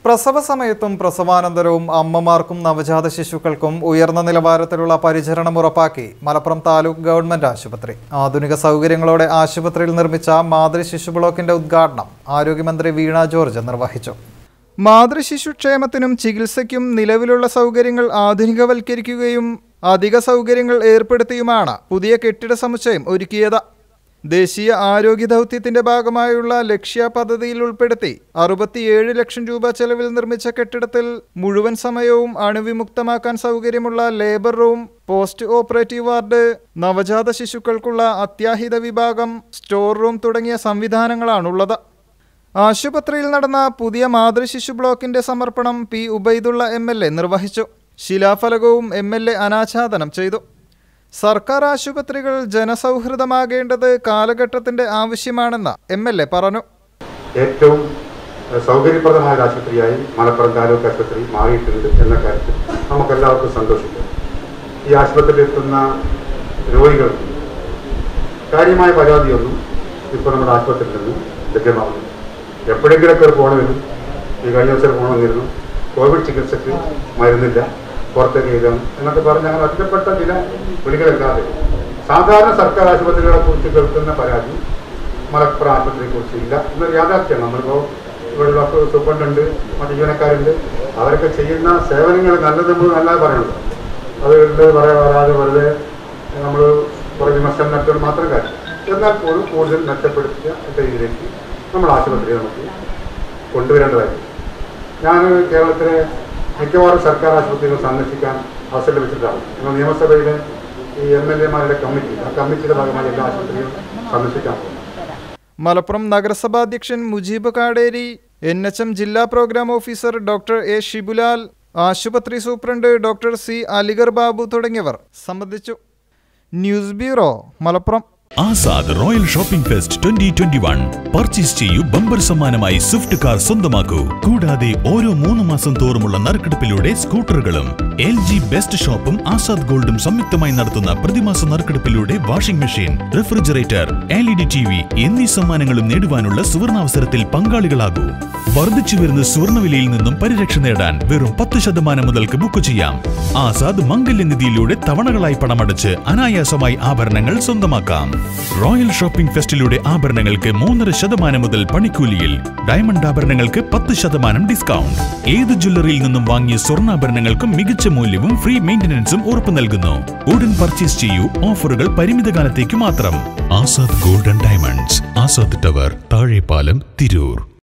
പ്രസവ സമയത്തും പ്രസവാനന്തരവും അമ്മമാർക്കും നവജാത ശിശുക്കൾക്കും ഉയർന്ന നിലവാരത്തിലുള്ള പരിചരണം ഉറപ്പാക്കി മലപ്പുറം താലൂക്ക് ഗവൺമെന്റ് ആശുപത്രി ആധുനിക സൗകര്യങ്ങളോടെ ആശുപത്രിയിൽ നിർമ്മിച്ച മാതൃ ശിശു ബ്ലോക്കിന്റെ ഉദ്ഘാടനം ആരോഗ്യമന്ത്രി വീണ ജോർജ് നിർവഹിച്ചു മാതൃശിശുക്ഷേമത്തിനും ചികിത്സയ്ക്കും നിലവിലുള്ള സൗകര്യങ്ങൾ ആധുനികവൽക്കരിക്കുകയും അധിക സൗകര്യങ്ങൾ ഏർപ്പെടുത്തിയുമാണ് പുതിയ കെട്ടിട സമുച്ചയം ഒരുക്കിയത് ദേശീയ ആരോഗ്യ ദൗത്യത്തിന്റെ ഭാഗമായുള്ള ലക്ഷ്യ പദ്ധതിയിൽ ഉൾപ്പെടുത്തി അറുപത്തിയേഴ് ലക്ഷം രൂപ ചെലവിൽ നിർമ്മിച്ച കെട്ടിടത്തിൽ മുഴുവൻ സമയവും അണുവിമുക്തമാക്കാൻ സൗകര്യമുള്ള labour room post operative ward നവജാത ശിശുക്കൾക്കുള്ള അത്യാഹിത വിഭാഗം സ്റ്റോർ റൂം തുടങ്ങിയ സംവിധാനങ്ങളാണുള്ളത് ആശുപത്രിയിൽ നടന്ന പുതിയ മാതൃശിശു ബ്ലോക്കിന്റെ സമർപ്പണം P Ubaidulla M L A നിർവഹിച്ചു ശിലാഫലകവും എം എൽ എ അനാച്ഛാദനം ചെയ്തു സർക്കാർ ആശുപത്രികൾ ജനസൗഹൃദമാകേണ്ടത് കാലഘട്ടത്തിന്റെ ആവശ്യമാണെന്ന് എം എൽ എ പറഞ്ഞു ഏറ്റവും ഏഹ്, സൗകര്യപ്രദമായ ഒരു ആശുപത്രിയായി മലപ്പുറം താലൂക്ക് ആശുപത്രി മാറിയിട്ടുണ്ട് എന്ന കാര്യത്തിൽ നമുക്കെല്ലാവർക്കും സന്തോഷിക്കാം ഈ ആശുപത്രിയിൽ എത്തുന്ന രോഗികൾക്ക് കാര്യമായ പരാതിയൊന്നും ഇപ്പോൾ നമ്മുടെ ആശുപത്രിയിൽ നിന്ന് ലഭ്യമാകുന്നു എപ്പോഴെങ്കിലൊക്കെ ഒരു ഫോൺ വരും ഈ കഴിഞ്ഞ ദിവസം ഒരു ഫോൺ വന്നിരുന്നു കോവിഡ് ചികിത്സയ്ക്ക് മരുന്നില്ല പുറത്തേക്ക് എഴുതണം എന്നൊക്കെ പറഞ്ഞ് അങ്ങനെ ഒറ്റപ്പെട്ട ചില വിളികളല്ലാതെ സാധാരണ സർക്കാർ ആശുപത്രികളെ കുറിച്ച് കേൾക്കുന്ന പരാതി മലപ്പുറം ആശുപത്രിയെ കുറിച്ച് ഇല്ല എന്നൊരു യാഥാർത്ഥ്യമാണ് നമ്മളിപ്പോൾ ഇവിടെയുള്ള സൂപ്രണ്ടുണ്ട് മറ്റ് ജീവനക്കാരുണ്ട് അവരൊക്കെ ചെയ്യുന്ന സേവനങ്ങൾ നല്ലത് നമ്മൾ നല്ലത് പറയണത് അത് ഉണ്ട് പറയാ വരാതെ വെറുതെ നമ്മൾ കുറേ വിമർശനം നടത്തുന്നത് മാത്രം കാര്യം എന്നാൽ പോലും കൂടുതൽ മെച്ചപ്പെടുത്തിയ രീതിയിലേക്ക് നമ്മൾ ആശുപത്രിയെ നമുക്ക് കൊണ്ടുവരേണ്ടതായിരുന്നു ഞാൻ കേരളത്തിലെ മിക്കവാറും സർക്കാർ ആശുപത്രികൾ സന്ദർശിക്കാൻ അവസരം ലഭിച്ചിട്ടാണ് എന്നാൽ നിയമസഭയിലെ ഈ എം എൽ എമാരുടെ കമ്മിറ്റി ആ കമ്മിറ്റിയുടെ ഭാഗമായി എല്ലാ ആശുപത്രികളും സന്ദർശിക്കാൻ പോകും മലപ്പുറം നഗരസഭാ അധ്യക്ഷൻ Mujeeb Kaderi N H M ജില്ലാ program officer doctor A Shibulal ആശുപത്രി സൂപ്രണ്ട് ഡോക്ടർ സി അലിഗർ ബാബു തുടങ്ങിയവർ സംബന്ധിച്ചു news bureau Malappuram Azad royal shopping fest twenty twenty one purchase ചെയ്യൂ ബമ്പർ സമ്മാനമായി സ്വിഫ്റ്റ് കാർ സ്വന്തമാക്കൂ കൂടാതെ ഓരോ മൂന്ന് മാസം തോറുമുള്ള നറുക്കെടുപ്പിലൂടെ സ്കൂട്ടറുകളും എൽ ജി ബെസ്റ്റ് ഷോപ്പും ആസാദ് ഗോൾഡും സംയുക്തമായി നടത്തുന്ന പ്രതിമാസ നറുക്കെടുപ്പിലൂടെ washing machine refrigerator L E D T V എന്നീ സമ്മാനങ്ങളും നേടുവാനുള്ള സുവർണാവസരത്തിൽ പങ്കാളികളാകൂ വർദ്ധിച്ചു വരുന്ന സ്വർണ്ണവിലയിൽ നിന്നും പരിരക്ഷ നേടാൻ വെറും പത്ത് ശതമാനം മുതൽക്ക് ബുക്ക് ചെയ്യാം ആസാദ് മംഗല്യനിധിയിലൂടെ തവണകളായി പണമടച്ച് അനായാസമായി ആഭരണങ്ങൾ സ്വന്തമാക്കാം റോയൽ ഷോപ്പിംഗ് ഫെസ്റ്റിലൂടെ ആഭരണങ്ങൾക്ക് മൂന്നര ശതമാനം മുതൽ പണിക്കൂലിയിൽ ഡയമണ്ട് ആഭരണങ്ങൾക്ക് പത്ത് ശതമാനം ഡിസ്കൗണ്ട് ഏത് ജ്വല്ലറിയിൽ നിന്നും വാങ്ങിയ സ്വർണ്ണാഭരണങ്ങൾക്കും മികച്ച മൂല്യവും ഫ്രീ മെയിന്റനൻസും ഉറപ്പു നൽകുന്നു ഉടൻ പർച്ചേസ് ചെയ്യൂ ഓഫറുകൾ പരിമിത കാലത്തേക്ക് മാത്രം Azad golden diamonds Azad tower Thazhepalam Tirur